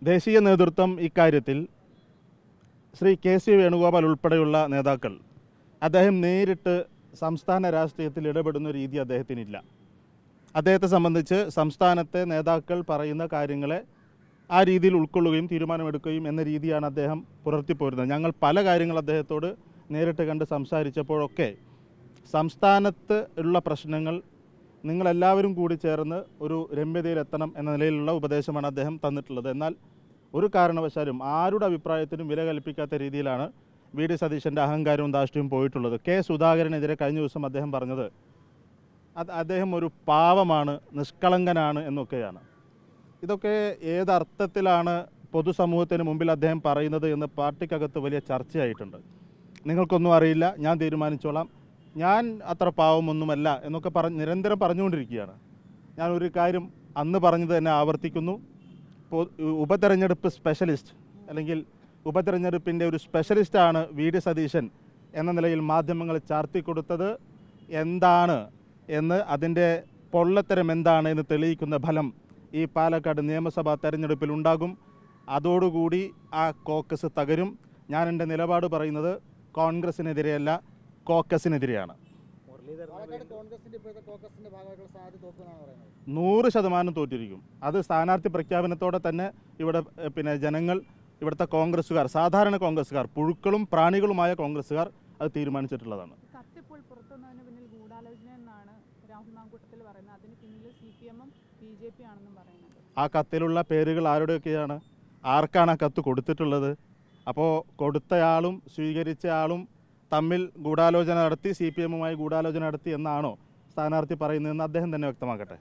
ദേശീയ നേതൃത്വം ഇക്കാര്യത്തിൽ ശ്രീ കെ സി വേണുഗോപാൽ ഉൾപ്പെടെയുള്ള നേതാക്കൾ അദ്ദേഹം നേരിട്ട് സംസ്ഥാന രാഷ്ട്രീയത്തിൽ ഇടപെടുന്ന രീതി അദ്ദേഹത്തിനില്ല അദ്ദേഹത്തെ സംബന്ധിച്ച് സംസ്ഥാനത്തെ നേതാക്കൾ പറയുന്ന കാര്യങ്ങളെ ആ രീതിയിൽ ഉൾക്കൊള്ളുകയും തീരുമാനമെടുക്കുകയും എന്ന രീതിയാണ് അദ്ദേഹം പുലർത്തിപ്പോരുന്നത് ഞങ്ങൾ പല കാര്യങ്ങൾ അദ്ദേഹത്തോട് നേരിട്ട് കണ്ട് സംസാരിച്ചപ്പോഴൊക്കെ സംസ്ഥാനത്ത് ഉള്ള പ്രശ്നങ്ങൾ നിങ്ങളെല്ലാവരും കൂടി ചേർന്ന് ഒരു രമ്യതയിലെത്തണം എന്ന നിലയിലുള്ള ഉപദേശമാണ് അദ്ദേഹം തന്നിട്ടുള്ളത് എന്നാൽ ഒരു കാരണവശാലും ആരുടെ അഭിപ്രായത്തിനും വില കൽപ്പിക്കാത്ത രീതിയിലാണ് വി ഡി സതീശൻ്റെ അഹങ്കാരവും ധാർഷ്ട്യവും പോയിട്ടുള്ളത് കെ സുധാകരനെതിരെ കഴിഞ്ഞ ദിവസം അദ്ദേഹം പറഞ്ഞത് അത് അദ്ദേഹം ഒരു പാവമാണ് നിഷ്കളങ്കനാണ് എന്നൊക്കെയാണ് ഇതൊക്കെ ഏതർത്ഥത്തിലാണ് പൊതുസമൂഹത്തിന് മുമ്പിൽ അദ്ദേഹം പറയുന്നത് എന്ന് പാർട്ടിക്കകത്ത് വലിയ ചർച്ചയായിട്ടുണ്ട് നിങ്ങൾക്കൊന്നും അറിയില്ല ഞാൻ തീരുമാനിച്ചോളാം ഞാൻ അത്ര പാവമൊന്നുമല്ല എന്നൊക്കെ പറഞ്ഞ് നിരന്തരം പറഞ്ഞുകൊണ്ടിരിക്കുകയാണ് ഞാൻ ഒരു കാര്യം അന്ന് പറഞ്ഞത് തന്നെ ആവർത്തിക്കുന്നു പൊ- ഉപതെരഞ്ഞെടുപ്പ് സ്പെഷ്യലിസ്റ്റ് അല്ലെങ്കിൽ ഉപതെരഞ്ഞെടുപ്പിൻ്റെ ഒരു സ്പെഷ്യലിസ്റ്റാണ് വി ഡി സതീശൻ എന്ന നിലയിൽ മാധ്യമങ്ങൾ ചാർത്തിക്കൊടുത്തത് എന്താണ് എന്ന് അതിൻ്റെ പൊള്ളത്തരം എന്താണ് എന്ന് തെളിയിക്കുന്ന ഫലം ഈ പാലക്കാട് നിയമസഭാ തെരഞ്ഞെടുപ്പിൽ ഉണ്ടാകും അതോടുകൂടി ആ കോക്കസ് തകരും ഞാൻ എൻ്റെ നിലപാട് പറയുന്നത് കോൺഗ്രസിനെതിരെയല്ല കോക്കസിനെതിരെയാണ് പാലക്കാട് കോൺഗ്രസിന്റെ ഇപ്പോഴത്തെ കോൺഗ്രസിന്റെ ഭാഗമായിട്ടുള്ള സ്ഥാനാർത്ഥി തോക്കുമെന്നാണ് പറയുന്നത് നൂറ് ശതമാനം തോറ്റിരിക്കും അത് സ്ഥാനാർത്ഥി പ്രഖ്യാപനത്തോടെ തന്നെ ഇവിടെ എഹ്, പിന്നെ ജനങ്ങൾ ഇവിടുത്തെ കോൺഗ്രസ്സുകാർ സാധാരണ കോൺഗ്രസ്സുകാർ പുഴുക്കളും പ്രാണികളുമായ കോൺഗ്രസ്സുകാർ അത് തീരുമാനിച്ചിട്ടുള്ളതാണ് കത്തിപ്പോൾ പുറത്തുവന്നതിന് പിന്നിൽ ഗൂഢാലോചന എന്നാണ് രാഹുൽ മാങ്കൂട്ടത്തിൽ പറയുന്നത് അതിന് പിന്നിൽ സി പി എമ്മും ബി ജെ പി ആണെന്നും പറയുന്നത് ആ കത്തിലുള്ള പേരുകൾ ആരുടെയൊക്കെയാണ് ആർക്കാണ് ആ കത്ത് കൊടുത്തിട്ടുള്ളത് അപ്പോൾ കൊടുത്തയാളും സ്വീകരിച്ച ആളും തമ്മിൽ ഗൂഢാലോചന നടത്തി സി പി എമ്മുമായി ഗൂഢാലോചന നടത്തി എന്നാണോ സ്ഥാനാർത്ഥി പറയുന്നതെന്ന് അദ്ദേഹം തന്നെ വ്യക്തമാക്കട്ടെ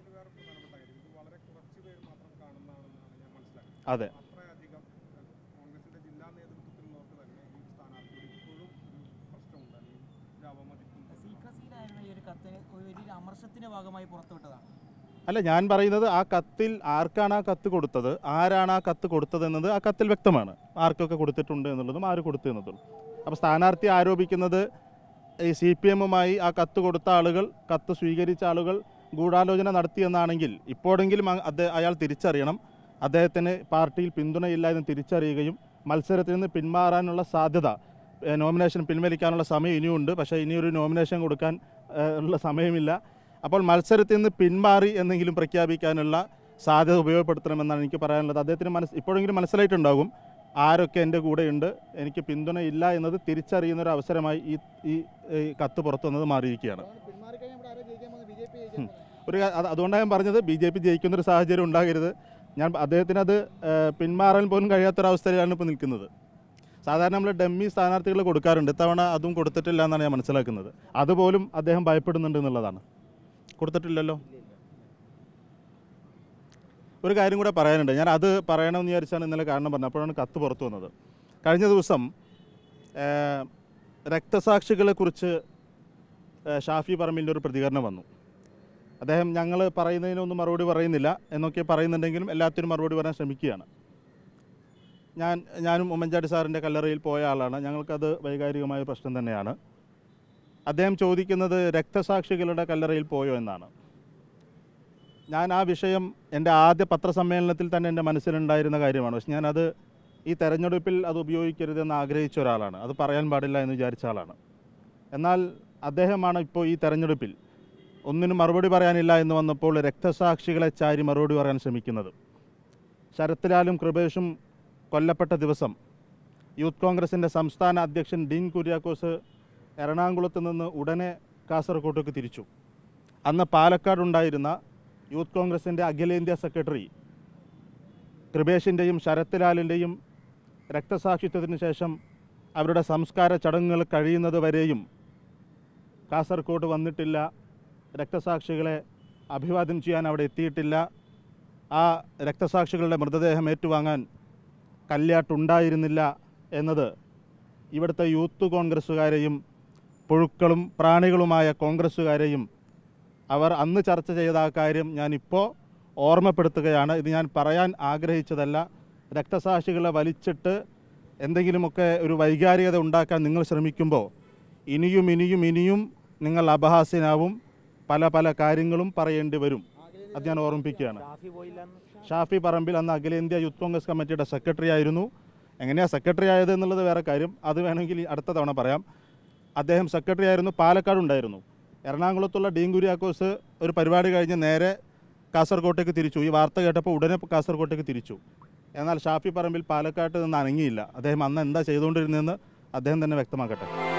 അതെ അത്രയധികം കോൺഗ്രസിന്റെ ജില്ലാ നേതൃത്വത്തിലുള്ളവർക്ക് തന്നെ ഈ സ്ഥാനാർത്ഥിയോട് ഇപ്പോഴും ഒരു പ്രശ്നമുണ്ട് അല്ലെങ്കിൽ ഒരു അവമതിപ്പുണ്ട് സീക്രസിയിലായിരുന്ന ഈ ഒരു കത്ത് ഒരു വലിയൊരു അമർഷത്തിന്റെ ഭാഗമായി പുറത്തുവിട്ടതാണ് അല്ല ഞാൻ പറയുന്നത് ആ കത്തിൽ ആർക്കാണ് ആ കത്ത് കൊടുത്തത് ആരാണ് ആ കത്ത് കൊടുത്തതെന്നത് ആ കത്തിൽ വ്യക്തമാണ് ആർക്കൊക്കെ കൊടുത്തിട്ടുണ്ട് എന്നുള്ളതും ആര് കൊടുത്തു എന്നതും അപ്പോൾ സ്ഥാനാർത്ഥി ആരോപിക്കുന്നത് ഈ സി പി എമ്മുമായി ആ കത്ത് കൊടുത്ത ആളുകൾ കത്ത് സ്വീകരിച്ച ആളുകൾ ഗൂഢാലോചന നടത്തിയെന്നാണെങ്കിൽ ഇപ്പോഴെങ്കിലും അ- അദ്ദേഹം അയാൾ തിരിച്ചറിയണം അദ്ദേഹത്തിന് പാർട്ടിയിൽ പിന്തുണയില്ല എന്ന് തിരിച്ചറിയുകയും മത്സരത്തിൽ നിന്ന് പിന്മാറാനുള്ള സാധ്യത ഏഹ് നോമിനേഷൻ പിൻവലിക്കാനുള്ള സമയം ഇനിയുണ്ട് പക്ഷേ ഇനിയൊരു നോമിനേഷൻ കൊടുക്കാൻ ഏഹ് ഉള്ള സമയമില്ല അപ്പോൾ മത്സരത്തിൽ നിന്ന് പിന്മാറി എന്നെങ്കിലും പ്രഖ്യാപിക്കാനുള്ള സാധ്യത ഉപയോഗപ്പെടുത്തണമെന്നാണ് എനിക്ക് പറയാനുള്ളത് അദ്ദേഹത്തിന് മനസ്സ് ഇപ്പോഴെങ്കിലും മനസ്സിലായിട്ടുണ്ടാകും ആരൊക്കെ എൻ്റെ കൂടെയുണ്ട് എനിക്ക് പിന്തുണയില്ല എന്നത് തിരിച്ചറിയുന്ന ഒരു അവസരമായി ഈ ഈ ഈ കത്ത് പുറത്തു വന്നത് മാറിയിരിക്കുകയാണ് അതുകൊണ്ട് പിന്മാറിക്കഴിഞ്ഞാൽ ഇവിടെ ആരെ ജയിക്കാൻ പോകുന്നത് ബി ജെ പി ജയിക്കാൻ പോകുന്നത് ഒരു കാ- അത് അതുകൊണ്ടാണ് ഞാൻ പറഞ്ഞത് ബി ജെ പി ജയിക്കുന്നൊരു സാഹചര്യം ഉണ്ടാകരുത് ഞാൻ അദ്ദേഹത്തിന് അത് ഏഹ്, പിന്മാറാൻ പോലും കഴിയാത്തൊരവസ്ഥയിലാണ് ഇപ്പോൾ നിൽക്കുന്നത് സാധാരണ നമ്മൾ ഡമ്മി സ്ഥാനാർത്ഥികൾ കൊടുക്കാറുണ്ട് ഇത്തവണ അതും കൊടുത്തിട്ടില്ല എന്നാണ് ഞാൻ മനസ്സിലാക്കുന്നത് അതുപോലും അദ്ദേഹം ഭയപ്പെടുന്നുണ്ട് എന്നുള്ളതാണ് കൊടുത്തിട്ടില്ലല്ലോ ഒരു കാര്യം കൂടെ പറയാനുണ്ട് ഞാൻ അത് പറയണമെന്ന് വിചാരിച്ചാണ് ഇന്നലെ കാരണം പറഞ്ഞത് അപ്പോഴാണ് കത്ത് പുറത്തു വന്നത് കഴിഞ്ഞ ദിവസം ഏഹ്, രക്തസാക്ഷികളെക്കുറിച്ച് ഏഹ്, ഷാഫി പറമ്പിൻ്റെ ഒരു പ്രതികരണം വന്നു അദ്ദേഹം ഞങ്ങൾ പറയുന്നതിനൊന്നും മറുപടി പറയുന്നില്ല എന്നൊക്കെ പറയുന്നുണ്ടെങ്കിലും എല്ലാത്തിനും മറുപടി പറയാൻ ശ്രമിക്കുകയാണ് ഞാൻ ഞാനും ഉമ്മൻചാണ്ടി സാറിൻ്റെ കല്ലറയിൽ പോയ ആളാണ് ഞങ്ങൾക്കത് വൈകാരികമായ പ്രശ്നം തന്നെയാണ് അദ്ദേഹം ചോദിക്കുന്നത് രക്തസാക്ഷികളുടെ കല്ലറയിൽ പോയോ എന്നാണ് ഞാൻ ആ വിഷയം എൻ്റെ ആദ്യ പത്രസമ്മേളനത്തിൽ തന്നെ എൻ്റെ മനസ്സിലുണ്ടായിരുന്ന കാര്യമാണ് പക്ഷെ ഞാനത് ഈ തെരഞ്ഞെടുപ്പിൽ അത് ഉപയോഗിക്കരുതെന്ന് ആഗ്രഹിച്ച ഒരാളാണ് അത് പറയാൻ പാടില്ല എന്ന് വിചാരിച്ച ആളാണ് എന്നാൽ അദ്ദേഹമാണ് ഇപ്പോൾ ഈ തെരഞ്ഞെടുപ്പിൽ ഒന്നിനും മറുപടി പറയാനില്ല എന്ന് വന്നപ്പോൾ രക്തസാക്ഷികളെ ചാരി മറുപടി പറയാൻ ശ്രമിക്കുന്നത് ശരത്ലാലും കൃപേഷും കൊല്ലപ്പെട്ട ദിവസം യൂത്ത് കോൺഗ്രസിൻ്റെ സംസ്ഥാന അധ്യക്ഷൻ ഡീൻ കുര്യാക്കോസ് എറണാകുളത്ത് നിന്ന് ഉടനെ കാസർഗോട്ടേക്ക് തിരിച്ചു അന്ന് പാലക്കാടുണ്ടായിരുന്ന യൂത്ത് കോൺഗ്രസിൻ്റെ അഖിലേന്ത്യാ സെക്രട്ടറി കൃപേഷിൻ്റെയും ശരത്ലാലിൻ്റെയും രക്തസാക്ഷിത്വത്തിന് ശേഷം അവരുടെ സംസ്കാര ചടങ്ങുകൾ കഴിയുന്നത് വരെയും കാസർഗോഡ് വന്നിട്ടില്ല രക്തസാക്ഷികളെ അഭിവാദ്യം ചെയ്യാൻ അവിടെ എത്തിയിട്ടില്ല ആ രക്തസാക്ഷികളുടെ മൃതദേഹം ഏറ്റുവാങ്ങാൻ കല്യാട്ടുണ്ടായിരുന്നില്ല എന്നത് ഇവിടുത്തെ യൂത്ത് കോൺഗ്രസ്സുകാരെയും പുഴുക്കളും പ്രാണികളുമായ കോൺഗ്രസ്സുകാരെയും അവർ അന്ന് ചർച്ച ചെയ്ത ആ കാര്യം ഞാനിപ്പോൾ ഓർമ്മപ്പെടുത്തുകയാണ് ഇത് ഞാൻ പറയാൻ ആഗ്രഹിച്ചതല്ല രക്തസാക്ഷികളെ വലിച്ചിട്ട് എന്തെങ്കിലുമൊക്കെ ഒരു വൈകാരികത ഉണ്ടാക്കാൻ നിങ്ങൾ ശ്രമിക്കുമ്പോൾ ഇനിയും ഇനിയും ഇനിയും നിങ്ങൾ അപഹാസ്യനാവും പല പല കാര്യങ്ങളും പറയേണ്ടി വരും അത് ഞാൻ ഓർമ്മിപ്പിക്കുകയാണ് ഷാഫി പോയില്ല ഷാഫി പറമ്പിൽ അന്ന് അഖിലേന്ത്യാ യൂത്ത് കോൺഗ്രസ് കമ്മിറ്റിയുടെ സെക്രട്ടറി ആയിരുന്നു എങ്ങനെയാണ് സെക്രട്ടറി ആയത് എന്നുള്ളത് വേറെ കാര്യം അത് വേണമെങ്കിൽ ഈ അടുത്ത തവണ പറയാം അദ്ദേഹം സെക്രട്ടറി ആയിരുന്നു പാലക്കാട് ഉണ്ടായിരുന്നു എറണാകുളത്തുള്ള ഡീൻ കുര്യാക്കോസ് ഒരു പരിപാടി കഴിഞ്ഞ് നേരെ കാസർഗോട്ടേക്ക് തിരിച്ചു ഈ വാർത്ത കേട്ടപ്പോൾ ഉടനെ കാസർഗോട്ടേക്ക് തിരിച്ചു എന്നാൽ ഷാഫി പറമ്പിൽ പാലക്കാട്ട് നിന്ന് അനങ്ങിയില്ല അദ്ദേഹം അന്ന് എന്താ ചെയ്തുകൊണ്ടിരുന്നതെന്ന് അദ്ദേഹം തന്നെ വ്യക്തമാക്കട്ടെ